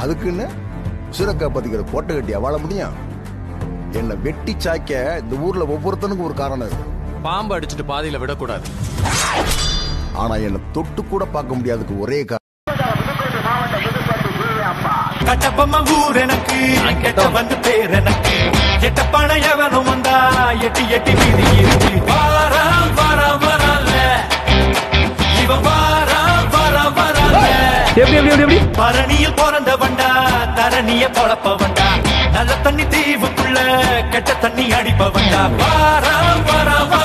அதுக்குன்னு உசுரை காப்பாத்திக்கிற கோட்டை கட்டி வாழ முடியும் என்னை வெட்டி சாய்க்க இந்த ஊர்ல ஒவ்வொருத்தனுக்கும் ஒரு காரணம் இருக்கு பாம்பு அடிச்சுட்டு பாதியில விடக்கூடாது ஆனா என்னை தொட்டு கூட பார்க்க முடியாதுக்கு ஒரே காரணம் கட்டப்பம்ம ஊர் எனக்கு கெட்ட வந்து பேர் எனக்கு கெட்ட பணம் எவனும் வந்தா எட்டி எட்டி மீதி இருக்கு வாரா வாரா வரல இவன் வாரா வாரா வரல எப்படி எப்படி எப்படி எப்படி பரணியில் பிறந்த வண்டா தரணிய பொழப்ப வண்டா நல்ல தண்ணி தீவுக்குள்ள கெட்ட தண்ணி அடிப்ப வண்டா வாரா வாரா